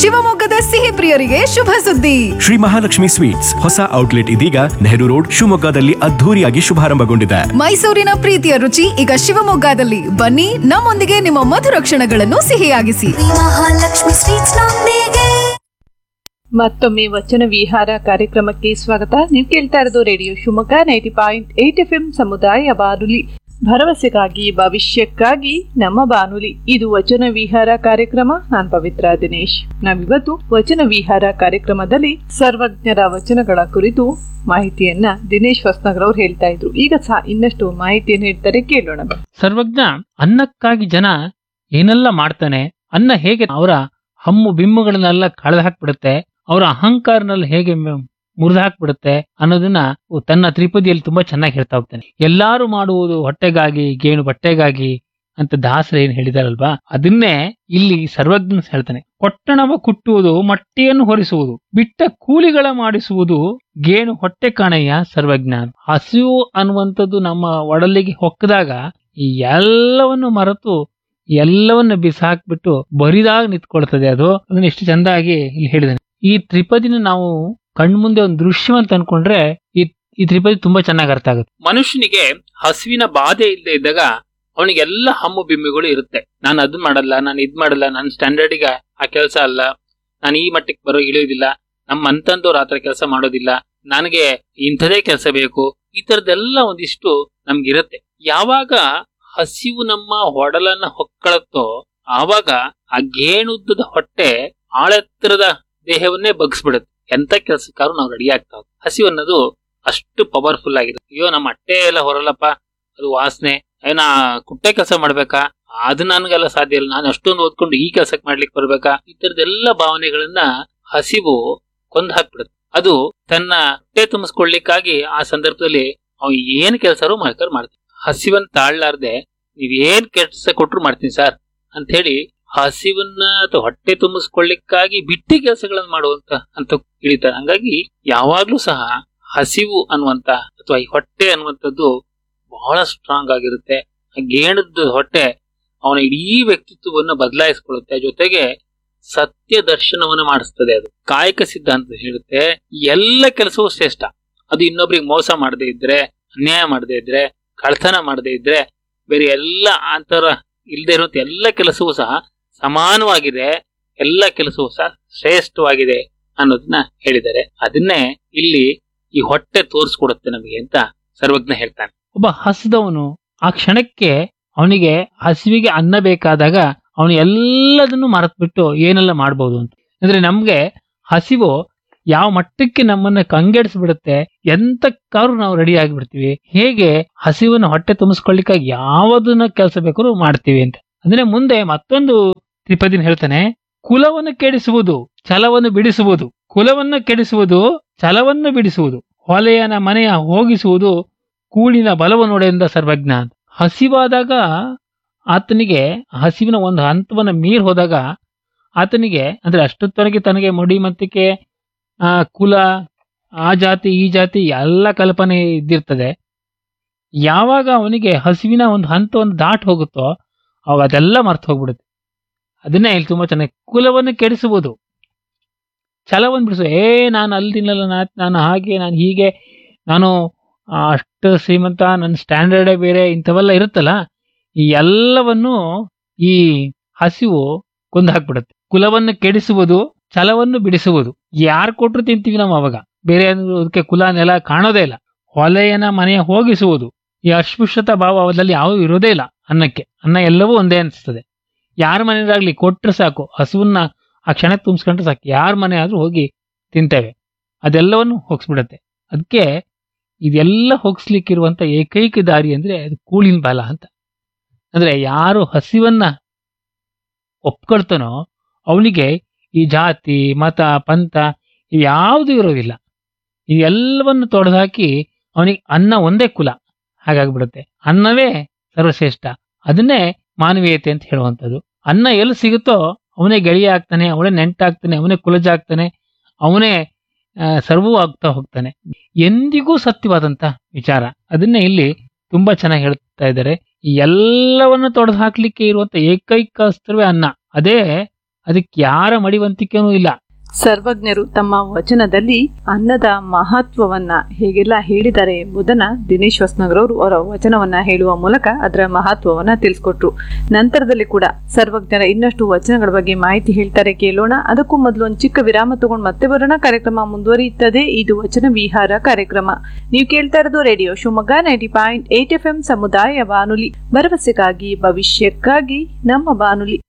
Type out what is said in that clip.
ಶಿವಮೊಗ್ಗದ ಸಿಹಿ ಪ್ರಿಯರಿಗೆ ಶುಭ ಸುದ್ದಿ ಶ್ರೀ ಮಹಾಲಕ್ಷ್ಮಿ ಸ್ವೀಟ್ಸ್ ಹೊಸ ಔಟ್ಲೆಟ್ ಇದೀಗ ನೆಹರು ರೋಡ್ ಶಿವಮೊಗ್ಗದಲ್ಲಿ ಅದ್ಧೂರಿಯಾಗಿ ಶುಭಾರಂಭಗೊಂಡಿದೆ ಮೈಸೂರಿನ ಪ್ರೀತಿಯ ರುಚಿ ಈಗ ಶಿವಮೊಗ್ಗದಲ್ಲಿ ಬನ್ನಿ ನಮ್ಮೊಂದಿಗೆ ನಿಮ್ಮ ಮಧುರ ಕ್ಷಣಗಳನ್ನು ಸಿಹಿಯಾಗಿಸಿ ಮಹಾಲಕ್ಷ್ಮಿ ಸ್ವೀಟ್ಸ್ ನೊಂದಿಗೆ ಮತ್ತೊಮ್ಮೆ ವಚನ ವಿಹಾರ ಕಾರ್ಯಕ್ರಮಕ್ಕೆ ಸ್ವಾಗತ ನೀವು ಕೇಳ್ತಾ ಇರೋದು radio Shivamogga ninety point eight F M ಸಮುದಾಯ ಬಾನುಲಿ ಭರವಸೆಗಾಗಿ ಭವಿಷ್ಯಕ್ಕಾಗಿ ನಮ್ಮ ಬಾನುಲಿ ಇದು ವಚನ ವಿಹಾರ ಕಾರ್ಯಕ್ರಮ ನಾನ್ ಪವಿತ್ರ ದಿನೇಶ್ ನಾವಿವತ್ತು ವಚನ ವಿಹಾರ ಕಾರ್ಯಕ್ರಮದಲ್ಲಿ ಸರ್ವಜ್ಞರ ವಚನಗಳ ಕುರಿತು ಮಾಹಿತಿಯನ್ನ ದಿನೇಶ್ ಹೊಸ್ನಗರ್ ಅವ್ರು ಹೇಳ್ತಾ ಇದ್ರು ಈಗ ಸಹ ಇನ್ನಷ್ಟು ಮಾಹಿತಿಯನ್ನು ಹೇಳ್ತಾರೆ ಕೇಳೋಣ ಸರ್ವಜ್ಞ ಅನ್ನಕ್ಕಾಗಿ ಜನ ಏನೆಲ್ಲ ಮಾಡ್ತಾನೆ ಅನ್ನ ಹೇಗೆ ಅವರ ಹಮ್ಮು ಬಿಮ್ಮುಗಳನ್ನೆಲ್ಲ ಕಳೆದು ಹಾಕ್ಬಿಡುತ್ತೆ ಅವರ ಅಹಂಕಾರನೆಲ್ಲ ಹೇಗೆ ಮುರಿದು ಹಾಕ್ಬಿಡುತ್ತೆ ಅನ್ನೋದನ್ನ ತನ್ನ ತ್ರಿಪದಿಯಲ್ಲಿ ತುಂಬಾ ಚೆನ್ನಾಗಿ ಹೇಳ್ತಾ ಹೋಗ್ತಾನೆ ಎಲ್ಲಾರು ಮಾಡುವುದು ಹೊಟ್ಟೆಗಾಗಿ ಗೇಣು ಬಟ್ಟೆಗಾಗಿ ಅಂತ ದಾಸರು ಏನ್ ಹೇಳಿದಾರಲ್ವಾ ಅದನ್ನೇ ಇಲ್ಲಿ ಸರ್ವಜ್ಞ ಹೇಳ್ತಾನೆ ಪೊಟ್ಟಣವ ಕುಟ್ಟುವುದು ಮಟ್ಟಿಯನ್ನು ಹೊರಿಸುವುದು ಬಿಟ್ಟ ಕೂಲಿಗಳ ಮಾಡಿಸುವುದು ಗೇಣು ಹೊಟ್ಟೆ ಕಾಣಯ್ಯ ಸರ್ವಜ್ಞ ಹಸಿವು ಅನ್ನುವಂಥದ್ದು ನಮ್ಮ ಒಡಲಿಗೆ ಹೊಕ್ಕದಾಗ ಈ ಎಲ್ಲವನ್ನು ಮರೆತು ಎಲ್ಲವನ್ನ ಬಿಸಾಕ್ಬಿಟ್ಟು ಬರಿದಾಗ ನಿಂತ್ಕೊಳ್ತದೆ ಅದು ಅದನ್ನ ಎಷ್ಟು ಚಂದಾಗಿ ಇಲ್ಲಿ ಹೇಳಿದಾನೆ ಈ ತ್ರಿಪದಿನ ನಾವು ಕಣ್ಮುಂದೆ ಒಂದು ದೃಶ್ಯವಂತ ಅನ್ಕೊಂಡ್ರೆ ಈ ಈ ತ್ರಿಪದಿ ತುಂಬಾ ಚೆನ್ನಾಗಿ ಅರ್ಥ ಆಗುತ್ತೆ ಮನುಷ್ಯನಿಗೆ ಹಸುವಿನ ಬಾಧೆ ಇಲ್ಲದೆ ಇದ್ದಾಗ ಅವನಿಗೆಲ್ಲ ಹಮ್ಮು ಬಿಮ್ಮಿಗಳು ಇರುತ್ತೆ ನಾನು ಅದನ್ನ ಮಾಡಲ್ಲ ನಾನು ಇದ್ ಮಾಡಲ್ಲ ನನ್ನ ಸ್ಟ್ಯಾಂಡರ್ಡಿಗೆ ಆ ಕೆಲಸ ಅಲ್ಲ ನಾನು ಈ ಮಟ್ಟಕ್ಕೆ ಬರೋ ಇಳಿಯೋದಿಲ್ಲ ನಮ್ಮ ಅಂತಂದವ್ರು ಆತರ ಕೆಲಸ ಮಾಡೋದಿಲ್ಲ ನನಗೆ ಇಂಥದೇ ಕೆಲಸ ಬೇಕು ಈ ತರದೆಲ್ಲ ಒಂದಿಷ್ಟು ನಮ್ಗಿರುತ್ತೆ ಯಾವಾಗ ಹಸಿವು ನಮ್ಮ ಹೊಡಲನ್ನ ಹೊಕ್ಕಳತ್ತೋ ಆವಾಗ ಆ ಗೇಣುದ್ದದ ಹೊಟ್ಟೆ ಆಳೆತ್ತರದ ದೇಹವನ್ನೇ ಬಗ್ಸ್ಬಿಡುತ್ತೆ ಎಂತ ಕೆಲಸಕ್ಕಾದ್ರೂ ನಾವು ರೆಡಿ ಆಗ್ತಾ ಹಸಿವು ಅನ್ನೋದು ಅಷ್ಟು ಪವರ್ಫುಲ್ ಆಗಿರುತ್ತೆ ಅಯ್ಯೋ ನಮ್ಮ ಹೊಟ್ಟೆ ಎಲ್ಲ ಹೊರಲ್ಲಪ್ಪ ಅದು ವಾಸನೆ ಏನ ಕುಟ್ಟೆ ಕೆಲಸ ಮಾಡ್ಬೇಕಾ ಅದು ನನ್ಗೆಲ್ಲ ಸಾಧ್ಯ ಇಲ್ಲ ನಾನು ಅಷ್ಟೊಂದು ಓದ್ಕೊಂಡು ಈ ಕೆಲಸಕ್ಕೆ ಮಾಡ್ಲಿಕ್ಕೆ ಬರ್ಬೇಕಾ ಈ ತರದೆಲ್ಲ ಭಾವನೆಗಳನ್ನ ಹಸಿವು ಕೊಂದು ಹಾಕ್ಬಿಡುತ್ತೆ ಅದು ತನ್ನ ಹೊಟ್ಟೆ ತುಂಬಿಸ್ಕೊಳ್ಳಿಕ್ಕಾಗಿ ಆ ಸಂದರ್ಭದಲ್ಲಿ ಅವ್ ಏನ್ ಕೆಲಸರು ಮಾಡ್ಕರ್ ಮಾಡ್ತಾನೆ ಹಸಿವನ್ ತಾಳ್ಲಾರ್ದೆ ನೀವ್ ಏನ್ ಕೆಲಸ ಕೊಟ್ರು ಮಾಡ್ತೀನಿ ಸರ್ ಅಂತ ಹೇಳಿ ಹಸಿವನ್ನ ಅಥವಾ ಹೊಟ್ಟೆ ತುಂಬಿಸ್ಕೊಳ್ಳಿಕ್ಕಾಗಿ ಬಿಟ್ಟಿ ಕೆಲಸಗಳನ್ನ ಮಾಡುವಂತ ಅಂತ ಇಳಿತಾರೆ ಹಂಗಾಗಿ ಯಾವಾಗ್ಲೂ ಸಹ ಹಸಿವು ಅನ್ನುವಂತ ಅಥವಾ ಈ ಹೊಟ್ಟೆ ಅನ್ನುವಂಥದ್ದು ಬಹಳ ಸ್ಟ್ರಾಂಗ್ ಆಗಿರುತ್ತೆ ಆ ಗೇಣದ ಹೊಟ್ಟೆ ಅವನ ಇಡೀ ವ್ಯಕ್ತಿತ್ವವನ್ನು ಬದಲಾಯಿಸ್ಕೊಳ್ಳುತ್ತೆ ಜೊತೆಗೆ ಸತ್ಯ ದರ್ಶನವನ್ನು ಮಾಡಿಸ್ತದೆ ಅದು ಕಾಯಕ ಸಿದ್ಧಾಂತ ಹೇಳುತ್ತೆ ಎಲ್ಲ ಕೆಲಸವೂ ಶ್ರೇಷ್ಠ ಅದು ಇನ್ನೊಬ್ರಿಗೆ ಮೋಸ ಮಾಡದೇ ಇದ್ರೆ ಅನ್ಯಾಯ ಮಾಡದೇ ಇದ್ರೆ ಕಳ್ತನ ಮಾಡದೇ ಇದ್ರೆ ಬೇರೆ ಎಲ್ಲ ಅಂತರ ಇಲ್ಲದೆ ಇರುವಂತ ಎಲ್ಲ ಕೆಲಸವೂ ಸಹ ಸಮಾನವಾಗಿದೆ ಎಲ್ಲ ಕೆಲಸವೂ ಸಹ ಶ್ರೇಷ್ಠವಾಗಿದೆ ಅನ್ನೋದನ್ನ ಹೇಳಿದ್ದಾರೆ ಅದನ್ನೇ ಇಲ್ಲಿ ಈ ಹೊಟ್ಟೆ ತೋರಿಸ್ಕೊಡುತ್ತೆ ನಮಗೆ ಅಂತ ಸರ್ವಜ್ಞ ಹೇಳ್ತಾನೆ ಒಬ್ಬ ಹಸಿದವನು ಆ ಕ್ಷಣಕ್ಕೆ ಅವನಿಗೆ ಹಸಿವಿಗೆ ಅನ್ನ ಬೇಕಾದಾಗ ಅವನು ಎಲ್ಲದನ್ನು ಮರೆತ್ಬಿಟ್ಟು ಏನೆಲ್ಲ ಮಾಡ್ಬೋದು ಅಂತ ಅಂದ್ರೆ ನಮ್ಗೆ ಹಸಿವು ಯಾವ ಮಟ್ಟಕ್ಕೆ ನಮ್ಮನ್ನ ಕಂಗೆಡಿಸ್ಬಿಡುತ್ತೆ ಎಂತಕ್ಕಾದ್ರೂ ನಾವು ರೆಡಿ ಆಗಿಬಿಡ್ತೀವಿ ಹೇಗೆ ಹಸಿವನ್ನ ಹೊಟ್ಟೆ ತುಂಬಿಸ್ಕೊಳ್ಳಿಕ್ಕಾಗಿ ಯಾವದನ್ನ ಕೆಲಸ ಬೇಕಾದ್ರೂ ಮಾಡ್ತೀವಿ ಅಂತ ಅಂದ್ರೆ ಮುಂದೆ ಮತ್ತೊಂದು ತ್ರಿಪದಿನ ಹೇಳ್ತಾನೆ ಕುಲವನ್ನು ಕೆಡಿಸುವುದು ಛಲವನ್ನು ಬಿಡಿಸುವುದು ಕುಲವನ್ನು ಕೆಡಿಸುವುದು ಛಲವನ್ನು ಬಿಡಿಸುವುದು ಹೊಲೆಯನ ಮನೆಯ ಹೋಗಿಸುವುದು ಕೂಳಿನ ಬಲವನ್ನೊಡೆಯಿಂದ ಸರ್ವಜ್ಞ ಅಂತ ಹಸಿವಾದಾಗ ಆತನಿಗೆ ಹಸಿವಿನ ಒಂದು ಹಂತವನ್ನು ಮೀರ್ ಹೋದಾಗ ಆತನಿಗೆ ಅಂದ್ರೆ ಅಷ್ಟೊತ್ತವರೆಗೆ ತನಗೆ ಮಡಿ ಮತ್ತಿಕೆ ಆ ಕುಲ ಆ ಜಾತಿ ಈ ಜಾತಿ ಎಲ್ಲ ಕಲ್ಪನೆ ಇದ್ದಿರ್ತದೆ ಯಾವಾಗ ಅವನಿಗೆ ಹಸಿವಿನ ಒಂದು ಹಂತವನ್ನು ದಾಟ್ ಹೋಗುತ್ತೋ ಅವಾಗ ಅದೆಲ್ಲ ಮರ್ತು ಹೋಗ್ಬಿಡುತ್ತೆ ಅದನ್ನೇ ಇಲ್ಲಿ ತುಂಬಾ ಚೆನ್ನಾಗಿ ಕುಲವನ್ನು ಕೆಡಿಸುವುದು ಛಲವನ್ನು ಬಿಡಿಸು ಏ ನಾನು ಅಲ್ಲಿ ತಿನ್ನಲ್ಲ ನಾ- ನಾನು ಹಾಗೆ ನಾನು ಹೀಗೆ ನಾನು ಆ, ಅಷ್ಟು ಶ್ರೀಮಂತ ನನ್ನ ಸ್ಟ್ಯಾಂಡರ್ಡೇ ಬೇರೆ ಇಂಥವೆಲ್ಲ ಇರುತ್ತಲ್ಲ ಈ ಎಲ್ಲವನ್ನು ಈ ಹಸಿವು ಕೊಂದು ಹಾಕ್ಬಿಡುತ್ತೆ ಕುಲವನ್ನು ಕೆಡಿಸುವುದು ಛಲವನ್ನು ಬಿಡಿಸುವುದು ಯಾರು ಕೊಟ್ಟರು ತಿಂತೀವಿ ನಾವು ಅವಾಗ ಬೇರೆ ಏನು ಅದಕ್ಕೆ ಕುಲ ನೆಲ ಕಾಣೋದೇ ಇಲ್ಲ ಹೊಲೆಯನ ಮನೆಯ ಹೋಗಿಸುವುದು ಈ ಅಸ್ಪೃಶ್ಯತಾ ಭಾವ ಅವದಲ್ಲಿ ಯಾವುದೂ ಇರೋದೇ ಇಲ್ಲ ಅನ್ನಕ್ಕೆ ಅನ್ನ ಎಲ್ಲವೂ ಒಂದೇ ಅನಿಸ್ತದೆ ಯಾರ ಮನೆಯಾಗ್ಲಿ ಕೊಟ್ರೆ ಸಾಕು ಹಸುವನ್ನ ಆ ಕ್ಷಣಕ್ಕೆ ತುಂಬಿಸ್ಕೊಂಡ್ರೆ ಸಾಕು ಯಾರ ಮನೆ ಆದ್ರೂ ಹೋಗಿ ತಿಂತೇವೆ ಅದೆಲ್ಲವನ್ನು ಹೋಗಿಸ್ಬಿಡತ್ತೆ ಅದಕ್ಕೆ ಇದೆಲ್ಲ ಹೋಗಿಸ್ಲಿಕ್ಕಿರುವಂತ ಏಕೈಕ ದಾರಿ ಅಂದ್ರೆ ಅದು ಕೂಳಿನ ಬಾಲ ಅಂತ ಅಂದ್ರೆ ಯಾರು ಹಸಿವನ್ನ ಒಪ್ಕೊಳ್ತಾನೋ ಅವನಿಗೆ ಈ ಜಾತಿ ಮತ ಪಂಥ ಯಾವುದು ಇರೋದಿಲ್ಲ ಇದೆಲ್ಲವನ್ನು ತೊಡೆದಾಕಿ ಅವನಿಗೆ ಅನ್ನ ಒಂದೇ ಕುಲ ಹಾಗಾಗ್ಬಿಡುತ್ತೆ ಅನ್ನವೇ ಸರ್ವಶ್ರೇಷ್ಠ ಅದನ್ನೇ ಮಾನವೀಯತೆ ಅಂತ ಹೇಳುವಂಥದ್ದು ಅನ್ನ ಎಲ್ಲಿ ಸಿಗುತ್ತೋ ಅವನೇ ಗೆಳೆಯ ಆಗ್ತಾನೆ ಅವನೇ ನೆಂಟಾಗ್ತಾನೆ ಅವನೇ ಕುಲಜ ಆಗ್ತಾನೆ ಅವನೇ ಆ, ಸರ್ವೂ ಆಗ್ತಾ ಹೋಗ್ತಾನೆ ಎಂದಿಗೂ ಸತ್ಯವಾದಂತ ವಿಚಾರ ಅದನ್ನೇ ಇಲ್ಲಿ ತುಂಬಾ ಚೆನ್ನಾಗಿ ಹೇಳ್ತಾ ಇದ್ದಾರೆ ಈ ಎಲ್ಲವನ್ನು ತೊಡೆದು ಹಾಕ್ಲಿಕ್ಕೆ ಇರುವಂತ ಏಕೈಕ ಅಸ್ತ್ರವೇ ಅನ್ನ ಅದೇ ಅದಕ್ಕೆ ಯಾರ ಮಡಿವಂತಿಕೆನೂ ಇಲ್ಲ ಸರ್ವಜ್ಞರು ತಮ್ಮ ವಚನದಲ್ಲಿ ಅನ್ನದ ಮಹತ್ವವನ್ನ ಹೇಗೆಲ್ಲ ಹೇಳಿದ್ದಾರೆ ಎಂಬುದನ್ನ ದಿನೇಶ್ ಹೊಸನಗರ್ ಅವರು ಅವರ ವಚನವನ್ನ ಹೇಳುವ ಮೂಲಕ ಅದರ ಮಹತ್ವವನ್ನ ತಿಳಿಸ್ಕೊಟ್ರು ನಂತರದಲ್ಲಿ ಕೂಡ ಸರ್ವಜ್ಞರ ಇನ್ನಷ್ಟು ವಚನಗಳ ಬಗ್ಗೆ ಮಾಹಿತಿ ಹೇಳ್ತಾರೆ ಕೇಳೋಣ ಅದಕ್ಕೂ ಮೊದಲು ಒಂದು ಚಿಕ್ಕ ವಿರಾಮ ತಗೊಂಡು ಮತ್ತೆ ಬರೋಣ ಕಾರ್ಯಕ್ರಮ ಮುಂದುವರಿಯುತ್ತದೆ ಇದು ವಚನ ವಿಹಾರ ಕಾರ್ಯಕ್ರಮ ನೀವು ಕೇಳ್ತಾ ಇರೋದು radio Shivamogga ninety point eight F M ಸಮುದಾಯ ಬಾನುಲಿ ಭರವಸೆಗಾಗಿ ಭವಿಷ್ಯಕ್ಕಾಗಿ ನಮ್ಮ ಬಾನುಲಿ